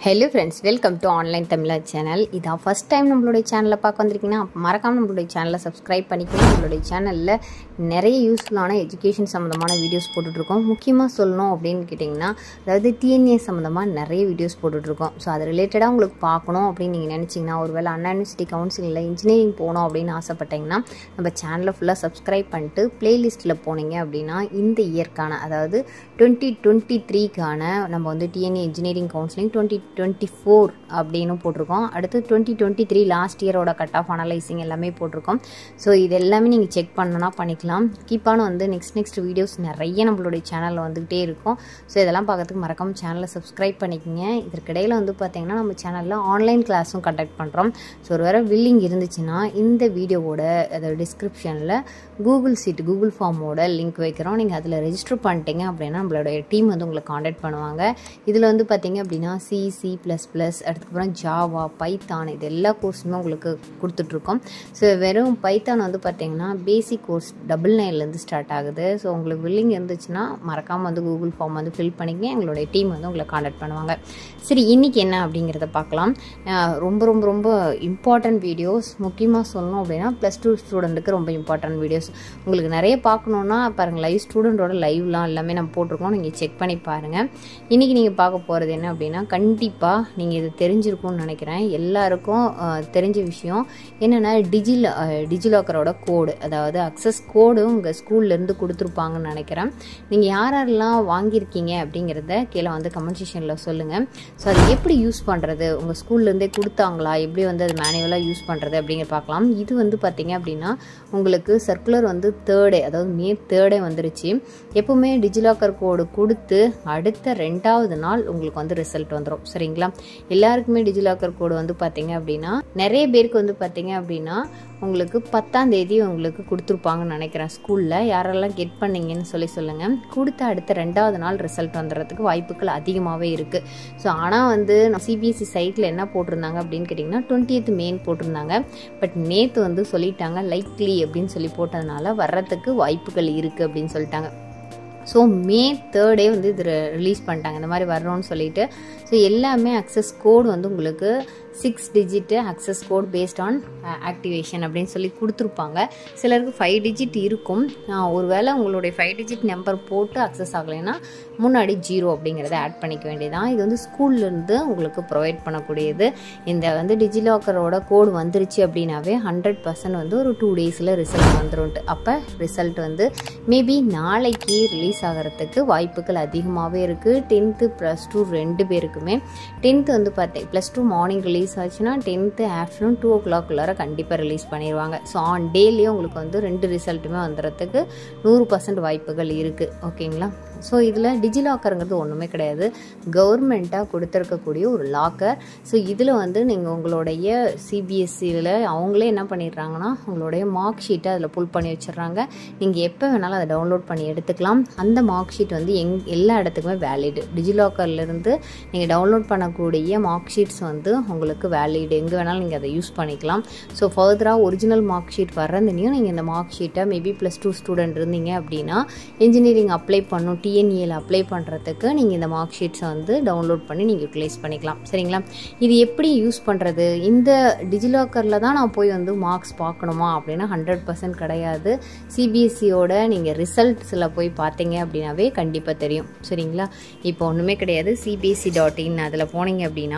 hello friends welcome to online Tamizha channel இதான் first time நம்மளுடைய சேனலை பார்க்க வந்திருக்கீங்கன்னா மறக்காமல் நம்மளுடைய சேனலை சப்ஸ்கிரைப் பண்ணிக்கணும் நம்மளுடைய சேனலில் நிறைய யூஸ்ஃபுல்லான எஜுகேஷன் சம்மந்தமான வீடியோஸ் போட்டுட்ருக்கோம் முக்கியமாக சொல்லணும் அப்படின்னு கேட்டிங்கன்னா அதாவது டிஎன்ஏ சம்மந்தமாக நிறைய வீடியோஸ் போட்டுட்ருக்கோம் ஸோ அது ரிலேட்டடாக உங்களுக்கு பார்க்கணும் அப்படின்னு நீங்கள் நினச்சிங்கன்னா ஒருவேளை அண்ணா யூனிவர்சிட்டி கவுன்சிலிங்கில் இன்ஜினியரிங் போகணும் அப்படின்னு ஆசைப்பட்டீங்கன்னா நம்ம சேனலை ஃபுல்லாக சப்ஸ்கிரைப் பண்ணிட்டு பிளேலிஸ்ட்டில் போனீங்க அப்படின்னா இந்த இயற்கான அதாவது டுவெண்ட்டி டுவெண்ட்டி த்ரீக்கான நம்ம வந்து TNEA engineering counselling twenty twenty four அப்படின்னு போட்டிருக்கோம் அடுத்து டுவெண்ட்டி டுவெண்ட்டி த்ரீ லாஸ்ட் இயரோட கட் ஆஃப் அனலைசிங் எல்லாமே போட்டிருக்கோம் ஸோ இது எல்லாமே நீங்கள் செக் பண்ணனா பண்ணிக்கலாம் கீப்பான வந்து நெக்ஸ்ட் நெக்ஸ்ட் வீடியோஸ் நிறைய நம்மளுடைய சேனலில் வந்துகிட்டே இருக்கும் ஸோ இதெல்லாம் பார்க்கறதுக்கு மறக்காம சேனலை சப்ஸ்கிரைப் பண்ணிக்கோங்க இதற்கிடையில் வந்து பார்த்தீங்கன்னா நம்ம சேனலில் ஆன்லைன் கிளாஸும் கண்டக்ட் பண்ணுறோம் ஸோ ஒரு வேறு வில்லிங் இருந்துச்சுன்னா இந்த வீடியோவோட அதோட டிஸ்கிரிப்ஷனில் கூகுள் சீட் கூகுள் ஃபார்மோட லிங்க் வைக்கிறோம் நீங்கள் அதில் ரெஜிஸ்டர் பண்ணிட்டீங்க அப்படின்னா நம்மளுடைய டீம் வந்து உங்களை காண்டாக்ட் பண்ணுவாங்க இதில் வந்து பார்த்தீங்க அப்படின்னா சி சி ப்ளஸ் ப்ளஸ் அதுக்கப்புறம் ஜாவா பைத்தான் இது எல்லா கோர்ஸுமே உங்களுக்கு கொடுத்துட்ருக்கோம் ஸோ வெறும் பைத்தான் வந்து பார்த்தீங்கன்னா பேசிக் கோர்ஸ் டபுள் நைன்லேருந்து ஸ்டார்ட் ஆகுது ஸோ உங்களுக்கு வில்லிங் இருந்துச்சுன்னா மறக்காமல் வந்து கூகுள் ஃபார்ம் வந்து ஃபில் பண்ணிக்கங்க எங்களுடைய டீம் வந்து உங்களை காண்டாக்ட் பண்ணுவாங்க சரி இன்றைக்கி என்ன அப்படிங்கிறத பார்க்கலாம் அஹ் ரொம்ப ரொம்ப ரொம்ப இம்பார்ட்டன்ட் வீடியோஸ் முக்கியமாக சொல்லணும் அப்படின்னா ப்ளஸ் டூ ஸ்டூடெண்ட்டுக்கு ரொம்ப இம்பார்ட்டன்ட் வீடியோஸ் உங்களுக்கு நிறைய பார்க்கணுன்னா பாருங்கள் லைவ் ஸ்டூடெண்ட்டோட லைவ்லாம் எல்லாமே நம்ம போட்டிருக்கோம் நீங்கள் செக் பண்ணி பாருங்கள் இன்றைக்கி நீங்கள் பார்க்க போகிறது என்ன அப்படின்னா கண்டிப்பாக நீங்கள் இது தெரிஞ்சிருக்கும்னு நினைக்கிறேன் எல்லாருக்கும் அஹ், தெரிஞ்ச விஷயம் என்னென்னா டிஜில் டிஜிலாக்கரோட கோடு அதாவது அக்சஸ் கோடு உங்கள் ஸ்கூல்லேருந்து கொடுத்துருப்பாங்கன்னு நினைக்கிறேன் நீங்கள் யார் யாரெல்லாம் வாங்கியிருக்கீங்க அப்படிங்கிறத கீழே வந்து கமெண்ட் செக்ஷனில் சொல்லுங்கள் ஸோ அதை எப்படி யூஸ் பண்ணுறது உங்கள் ஸ்கூல்லேருந்தே கொடுத்தாங்களா எப்படி வந்து அது மேனுவலாக யூஸ் பண்ணுறது அப்படிங்கிற பார்க்கலாம் இது வந்து பார்த்தீங்க அப்படின்னா உங்களுக்கு சர்க்குலர் வந்து தேர்டே அதாவது மே தேர்டே வந்துருச்சு எப்பவுமே டிஜிலாக்கர் கோடு கொடுத்து அடுத்த ரெண்டாவது நாள் உங்களுக்கு வந்து ரிசல்ட் வந்துடும் சரிங்களா எல்லாருக்குமே டிஜிலாக்கர் கோடு வந்து பார்த்தீங்க அப்படின்னா நிறைய பேருக்கு வந்து பார்த்தீங்க அப்படின்னா உங்களுக்கு பத்தாம் தேதி உங்களுக்கு கொடுத்துருப்பாங்கன்னு நினைக்கிறேன் ஸ்கூலில் யாரெல்லாம் கெட் பண்ணீங்கன்னு சொல்லி சொல்லுங்கள் கொடுத்த அடுத்த ரெண்டாவது நாள் ரிசல்ட் வந்துடுறதுக்கு வாய்ப்புகள் அதிகமாகவே இருக்குது ஸோ ஆனால் வந்து சிபிஎஸ்சி சைட்டில் என்ன போட்டிருந்தாங்க அப்படின்னு கேட்டிங்கன்னா டுவெண்ட்டியத் மெயின் போட்டிருந்தாங்க பட் நேற்று வந்து சொல்லிட்டாங்க லைக்லி அப்படின்னு சொல்லி போட்டதுனால வர்றதுக்கு வாய்ப்புகள் இருக்குது அப்படின்னு சொல்லிட்டாங்க ஸோ மே தேர்டே வந்து இது ரிலீஸ் பண்ணிட்டாங்க இந்த மாதிரி வர்றோம்னு சொல்லிட்டு ஸோ எல்லாமே அக்சஸ் கோடு வந்து உங்களுக்கு six digit access code paste on activation அப்படின்னு சொல்லி கொடுத்துருப்பாங்க சிலருக்கு ஃபைவ் டிஜிட் இருக்கும் ஆஹ் ஒருவேளை உங்களுடைய ஃபைவ் டிஜிட் நம்பர் போட்டு அக்சஸ் ஆகலைன்னா முன்னாடி ஜீரோ அப்படிங்கிறத ஆட் பண்ணிக்க வேண்டியதான் இது வந்து ஸ்கூல்லேருந்து உங்களுக்கு ப்ரொவைட் பண்ணக்கூடியது இந்த வந்து டிஜிலாக்கரோட கோடு வந்துருச்சு அப்படின்னாவே ஹண்ட்ரட் பர்சன்ட் வந்து ஒரு டூ டேஸில் ரிசல்ட் வந்துரும்ட்டு அப்போ ரிசல்ட் வந்து மேபி நாளைக்கு ரிலீஸ் ஆகிறதுக்கு வாய்ப்புகள் அதிகமாகவே இருக்குது டென்த்து ப்ளஸ் டூ ரெண்டு பேருக்குமே டென்த்து வந்து பார்த்தேன் ப்ளஸ் டூ மார்னிங் ரிலீஸ் ஆச்சுன்னா டென்த்து ஆஃப்டர்நூன் டூ ஓ கிளாக்குள்ளார கண்டிப்பாக ரிலீஸ் பண்ணிடுவாங்க ஸோ ஆன் டேலேயே உங்களுக்கு வந்து ரெண்டு ரிசல்ட்டுமே வந்துடுறதுக்கு நூறு பர்சன்ட் வாய்ப்புகள் இருக்குது ஓகேங்களா ஸோ இதில் டிஜிலாக்கருங்கிறது ஒன்றுமே கிடையாது கவர்மெண்ட்டாக கொடுத்துருக்கக்கூடிய ஒரு லாக்கர் ஸோ இதில் வந்து நீங்கள் உங்களுடைய சிபிஎஸ்சியில் அவங்களே என்ன பண்ணிடுறாங்கன்னா உங்களுடைய மார்க் ஷீட்டை அதில் புல் பண்ணி வச்சிடுறாங்க நீங்கள் எப்போ வேணாலும் அதை டவுன்லோட் பண்ணி எடுத்துக்கலாம் அந்த மார்க் ஷீட் வந்து எங் எல்லா இடத்துக்குமே வேலிடு டிஜிலாக்கர்லேருந்து நீங்கள் டவுன்லோட் பண்ணக்கூடிய மார்க் ஷீட்ஸ் வந்து உங்களுக்கு வேலிடு எங்கே வேணாலும் நீங்கள் அதை யூஸ் பண்ணிக்கலாம் ஸோ ஃபர்தராக ஒரிஜினல் மார்க் ஷீட் வர்றதுனையும் நீங்கள் இந்த மார்க் ஷீட்டை மேபி ப்ளஸ் டூ ஸ்டூடெண்ட் இருந்தீங்க அப்படின்னா இன்ஜினியரிங் அப்ளை பண்ணும் டிஎன்இஎல் அப்ளை பண்ணுறதுக்கு நீங்கள் இந்த மார்க் ஷீட்ஸை வந்து டவுன்லோட் பண்ணி நீங்கள் யூட்டிலைஸ் பண்ணிக்கலாம் சரிங்களா இது எப்படி யூஸ் பண்ணுறது இந்த டிஜிலாக்கரில் தான் நான் போய் வந்து மார்க்ஸ் பார்க்கணுமா அப்படின்னா ஹண்ட்ரட் பர்சன்ட் கிடையாது சிபிஎஸ்சியோட நீங்கள் ரிசல்ட்ஸில் போய் பார்த்தீங்க அப்படின்னாவே கண்டிப்பாக தெரியும் சரிங்களா இப்போ ஒன்றுமே கிடையாது சிபிஎஸ்சி டாட் இன் அதில் போனீங்க அப்படின்னா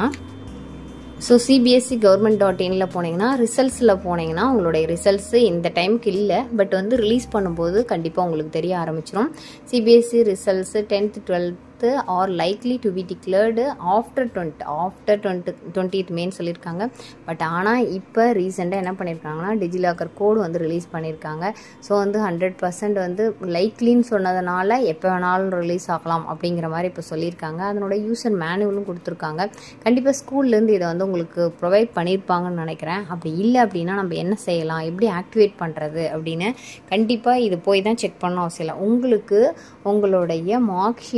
ஸோ சிபிஎஸ்சி கவர்மெண்ட் டாட் இனில் போனீங்கன்னா ரிசல்ட்ஸில் போனீங்கன்னா உங்களுடைய ரிசல்ட்ஸு இந்த டைமுக்கு இல்லை பட் வந்து ரிலீஸ் பண்ணும்போது கண்டிப்பாக உங்களுக்கு தெரிய ஆரம்பிச்சிடும் CBSE results tenth twelfth are likely to be declared after twenty after twenty twentieth மேன்னு சொல்லியிருக்காங்க பட் ஆனால் இப்போ ரீசெண்டாக என்ன பண்ணியிருக்காங்கன்னா டிஜிலாக்கர் கோடு வந்து ரிலீஸ் பண்ணியிருக்காங்க ஸோ வந்து ஹண்ட்ரட் பர்சன்ட் வந்து லைக்லின்னு சொன்னதுனால எப்போ வேணாலும் ரிலீஸ் ஆகலாம் அப்படிங்கிற மாதிரி இப்போ சொல்லியிருக்காங்க அதனோட யூசர் மேனுவலும் கொடுத்துருக்காங்க கண்டிப்பாக ஸ்கூல்லேருந்து இதை வந்து உங்களுக்கு ப்ரொவைட் பண்ணியிருப்பாங்கன்னு நினைக்கிறேன் அப்படி இல்லை அப்படின்னா நம்ம என்ன செய்யலாம் எப்படி ஆக்டிவேட் பண்ணுறது அப்படின்னு கண்டிப்பாக இது போய் தான் செக் பண்ண அவசியம் இல்லை உங்களுக்கு உங்களுடைய மார்க் ஷீட்டை டவுன்லோட்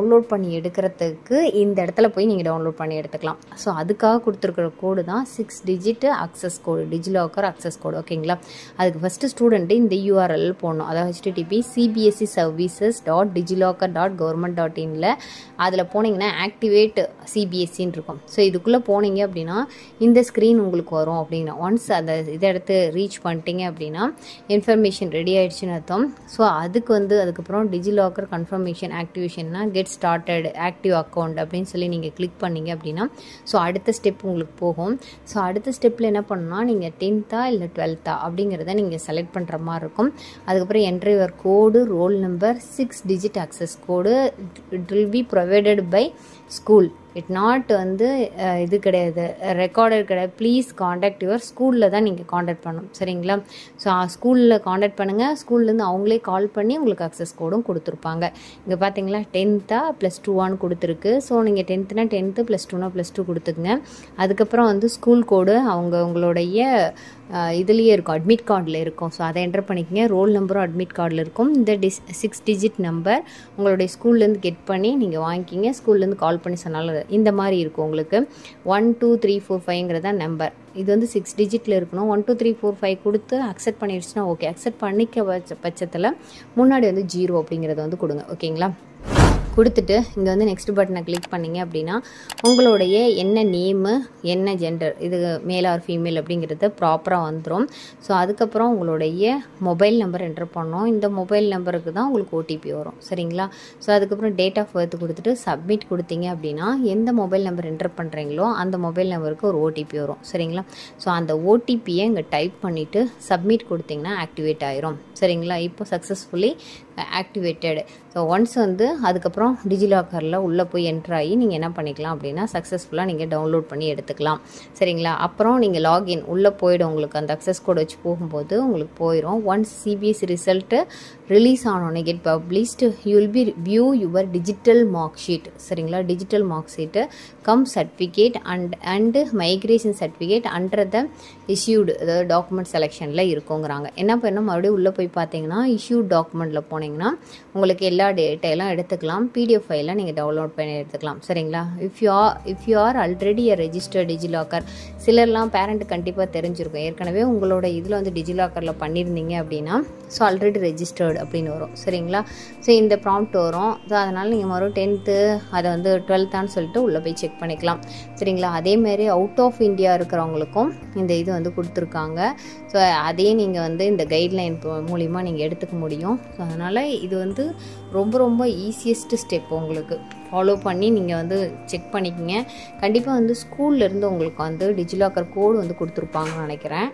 டவுன்லோட் பண்ணி எடுக்கிறதுக்கு இந்த இடத்துல போய் நீங்கள் டவுன்லோட் பண்ணி எடுத்துக்கலாம் ஸோ அதுக்காக கொடுத்துருக்குற கோடு தான் six digit access code DigiLocker access code ஓகேங்களா அதுக்கு ஃபஸ்ட்டு ஸ்டூடெண்ட்டு இந்த யூஆர்எல் போடணும் அதாவது HTTP CBSE services dot DigiLocker dot government dot இனில் அதில் போனீங்கன்னா ஆக்டிவேட் சிபிஎஸ்சின்னு இருக்கும் ஸோ இதுக்குள்ளே போனீங்க அப்படின்னா இந்த ஸ்க்ரீன் உங்களுக்கு வரும் அப்படின்னா ஒன்ஸ் அந்த இதை எடுத்து ரீச் பண்ணிட்டீங்க அப்படின்னா இன்ஃபர்மேஷன் ரெடி ஆயிடுச்சுன்னு அர்த்தம் ஸோ அதுக்கு வந்து அதுக்கப்புறம் டிஜிலாக்கர் கன்ஃபர்மேஷன் ஆக்டிவேஷன்னா கெட் ஸ்டார்டட் ஆக்டிவ் அக்கௌண்ட் அப்படின்னு சொல்லி நீங்கள் கிளிக் பண்ணீங்க அப்படின்னா ஸோ அடுத்த ஸ்டெப் உங்களுக்கு போகும் ஸோ அடுத்த ஸ்டெப்பில் என்ன பண்ணணும்னா நீங்கள் டென்த்தா இல்லை டுவெல்த்தா அப்படிங்கிறத நீங்கள் செலக்ட் பண்ணுற மாதிரி இருக்கும் அதுக்கப்புறம் entry your code roll number six digit access code it will be provided by school it not வந்து அஹ், இது கிடையாது ரெக்கார்டட் கிடையாது ப்ளீஸ் காண்டாக்ட் யுவர் ஸ்கூலில் தான் நீங்கள் காண்டாக்ட் பண்ணணும் சரிங்களா ஸோ ஸ்கூலில் காண்டாக்ட் பண்ணுங்கள் ஸ்கூல்லேருந்து அவங்களே கால் பண்ணி உங்களுக்கு அக்சஸ் கோடும் கொடுத்துருப்பாங்க இங்கே பார்த்தீங்களா டென்த்தா ப்ளஸ் டூவான்னு கொடுத்துருக்கு ஸோ நீங்கள் டென்த்துனா டென்த்து ப்ளஸ் டூனா ப்ளஸ் டூ கொடுத்துக்குங்க அதுக்கப்புறம் வந்து ஸ்கூல் கோடு அவங்க உங்களுடைய அஹ், இதுலேயே இருக்கும் அட்மிட் கார்டில் இருக்கும் ஸோ அதை என்டர் பண்ணிக்கங்க ரோல் நம்பரும் அட்மிட் கார்டில் இருக்கும் இந்த டிஸ் சிக்ஸ் டிஜிட் நம்பர் உங்களுடைய ஸ்கூல்லேருந்து கெட் பண்ணி நீங்கள் வாங்கிக்கிங்க ஸ்கூல்லேருந்து கால் பண்ணி சொன்னாலும் இந்த மாதிரி இருக்கும் உங்களுக்கு ஒன் டூ த்ரீ ஃபோர் ஃபைவ்ங்கிறதா நம்பர் இது வந்து சிக்ஸ் டிஜிட்டில் இருக்கணும் one two three four five கொடுத்து அக்செப்ட் பண்ணிடுச்சுன்னா ஓகே அக்செப்ட் பண்ணிக்க பட்ச பட்சத்தில் முன்னாடி வந்து ஜீரோ அப்படிங்கிறத வந்து கொடுங்க ஓகேங்களா கொடுத்துட்டு இங்கே வந்து நெக்ஸ்ட் பட்டனை கிளிக் பண்ணீங்க அப்படின்னா உங்களுடைய என்ன நேமு என்ன ஜெண்டர் இது மேல் ஆர் ஃபீமேல் அப்படிங்கிறது ப்ராப்பராக வந்துடும் ஸோ அதுக்கப்புறம் உங்களுடைய மொபைல் நம்பர் என்டர் பண்ணோம் இந்த மொபைல் நம்பருக்கு தான் உங்களுக்கு ஓடிபி வரும் சரிங்களா ஸோ அதுக்கப்புறம் டேட் ஆஃப் பர்த் கொடுத்துட்டு சப்மிட் கொடுத்தீங்க அப்படின்னா எந்த மொபைல் நம்பர் என்டர் பண்ணுறீங்களோ அந்த மொபைல் நம்பருக்கு ஒரு ஓடிபி வரும் சரிங்களா ஸோ அந்த ஓடிபியை இங்கே டைப் பண்ணிவிட்டு சப்மிட் கொடுத்தீங்கன்னா ஆக்டிவேட் ஆயிரும் சரிங்களா இப்போ சக்ஸஸ்ஃபுல்லி ஆக்டிவேட்டட் ஸோ ஒன்ஸ் வந்து அதுக்கப்புறம் டிஜிலாக்கரில் உள்ளே போய் என்ட்ரு ஆகி நீங்கள் என்ன பண்ணிக்கலாம் அப்படின்னா சக்ஸஸ்ஃபுல்லாக நீங்கள் டவுன்லோட் பண்ணி எடுத்துக்கலாம் சரிங்களா அப்புறம் நீங்கள் லாகின் உள்ளே போயிடும் உங்களுக்கு அந்த அக்சஸ் கோட் வச்சு போகும்போது உங்களுக்கு போயிடும் ஒன்ஸ் சிபிஎஸ்சி ரிசல்ட்டு ரிலீஸ் ஆனோடனே get published you will be view your digital mark sheet சரிங்களா digital mark sheet come certificate and and migration certificate under the issued அதாவது டாக்குமெண்ட் செலெக்ஷனில் இருக்குங்கிறாங்க என்ன பண்ணணும் மறுபடியும் உள்ளே போய் பார்த்தீங்கன்னா இஷ்யூட் டாக்குமெண்ட்டில் போனீங்கன்னா உங்களுக்கு எல்லா டேட்டையெல்லாம் எடுத்துக்கலாம் பிடிஎஃப் ஃபைலில் நீங்கள் டவுன்லோட் பண்ணி எடுத்துக்கலாம் சரிங்களா if you are if you are already a registered DigiLocker சிலர்லாம் பேரண்ட் கண்டிப்பாக தெரிஞ்சிருக்கும் ஏற்கனவே உங்களோட இதில் வந்து டிஜிலாக்கரில் பண்ணியிருந்தீங்க அப்படின்னா ஸோ ஆல்ரெடி ரெஜிஸ்டர்டு அப்படின்னு வரும் சரிங்களா ஸோ இந்த ப்ராம்ப்ட் வரும் ஸோ அதனால் நீங்கள் மறுபடியும் டென்த்து அதை வந்து டுவெல்த்தான்னு சொல்லிட்டு உள்ளே போய் செக் பண்ணிக்கலாம் சரிங்களா அதேமாரி அவுட் ஆஃப் இந்தியா இருக்கிறவங்களுக்கும் இந்த இது வந்து கொடுத்துருக்காங்க ஸோ அதே நீங்கள் வந்து இந்த கைட்லைன் மூலிமா நீங்கள் எடுத்துக்க முடியும் ஸோ அதனால் இது வந்து ரொம்ப ரொம்ப ஈஸியஸ்ட் ஸ்டெப் உங்களுக்கு ஃபாலோ பண்ணி நீங்கள் வந்து செக் பண்ணிக்கங்க கண்டிப்பாக வந்து ஸ்கூல்ல இருந்து உங்களுக்கு வந்து டிஜிலாக்கர் கோடு வந்து கொடுத்துருப்பாங்கன்னு நினைக்கிறேன்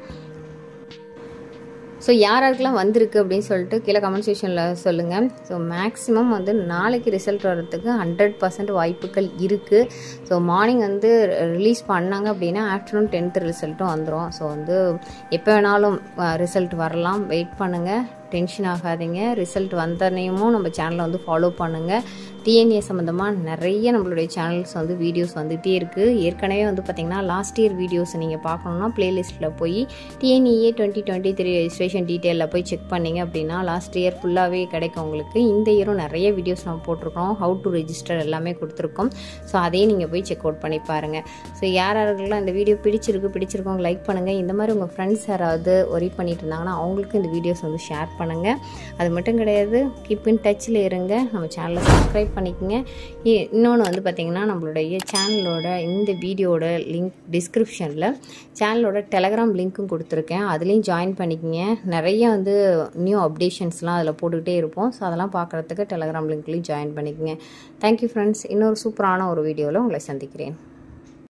ஸோ யார் யாருக்கெல்லாம் வந்திருக்கு அப்படின்னு சொல்லிட்டு கீழே கமெண்ட் செக்ஷனில் சொல்லுங்கள் ஸோ மேக்ஸிமம் வந்து நாளைக்கு ரிசல்ட் வர்றதுக்கு ஹண்ட்ரட் பர்சன்ட் வாய்ப்புகள் இருக்குது ஸோ மார்னிங் வந்து ரிலீஸ் பண்ணாங்க அப்படின்னா ஆஃப்டர்நூன் டென்த்து ரிசல்ட்டும் வந்துடும் ஸோ வந்து எப்போ வேணாலும் ரிசல்ட் வரலாம் வெயிட் பண்ணுங்கள் டென்ஷன் ஆகாதீங்க ரிசல்ட் வந்தனையும் நம்ம சேனலை வந்து ஃபாலோ பண்ணுங்கள் டிஎன்ஏ சம்மந்தமாக நிறைய நம்மளுடைய சேனல்ஸ் வந்து வீடியோஸ் வந்துகிட்டே இருக்குது ஏற்கனவே வந்து பார்த்திங்கன்னா லாஸ்ட் இயர் வீடியோஸ் நீங்கள் பார்க்கணுன்னா ப்ளேலிஸ்ட்டில் போய் TNEA twenty twenty three registration டீட்டெயிலில் போய் செக் பண்ணீங்க அப்படின்னா லாஸ்ட் இயர் ஃபுல்லாகவே கிடைக்கும் உங்களுக்கு இந்த இயரும் நிறைய வீடியோஸ் நம்ம போட்டிருக்கோம் ஹவு டு ரெஜிஸ்டர் எல்லாமே கொடுத்துருக்கோம் ஸோ அதையும் நீங்கள் போய் செக் அவுட் பண்ணி பாருங்கள் ஸோ யார் யாருக்கெல்லாம் இந்த வீடியோ பிடிச்சிருக்கு பிடிச்சிருக்கோங்க லைக் பண்ணுங்கள் இந்த மாதிரி உங்கள் ஃப்ரெண்ட்ஸ் யாராவது ஒரி பண்ணிட்டு இருந்தாங்கன்னா அவங்களுக்கு இந்த வீடியோஸ் வந்து ஷேர் பண்ணுங்கள் அது மட்டும் கிடையாது கீப் இன் டச்சில் இருங்க நம்ம சேனலை சப்ஸ்கிரைப் பண்ணிக்கோங்க இ- இன்னொன்று வந்து பார்த்திங்கன்னா நம்மளுடைய சேனலோட இந்த வீடியோட லிங்க் டிஸ்கிரிப்ஷனில் சேனலோட டெலகிராம் லிங்க்கும் கொடுத்துருக்கேன் அதுலேயும் ஜாயின் பண்ணிக்கோங்க நிறைய வந்து நியூ அப்டேஷன்ஸ்லாம் அதில் போட்டுக்கிட்டே இருப்போம் ஸோ அதெல்லாம் பார்க்குறதுக்கு டெலகிராம் லிங்க்லேயும் ஜாயின் பண்ணிக்கோங்க தேங்க்யூ ஃப்ரெண்ட்ஸ் இன்னொரு சூப்பரான ஒரு வீடியோவில் உங்களை சந்திக்கிறேன்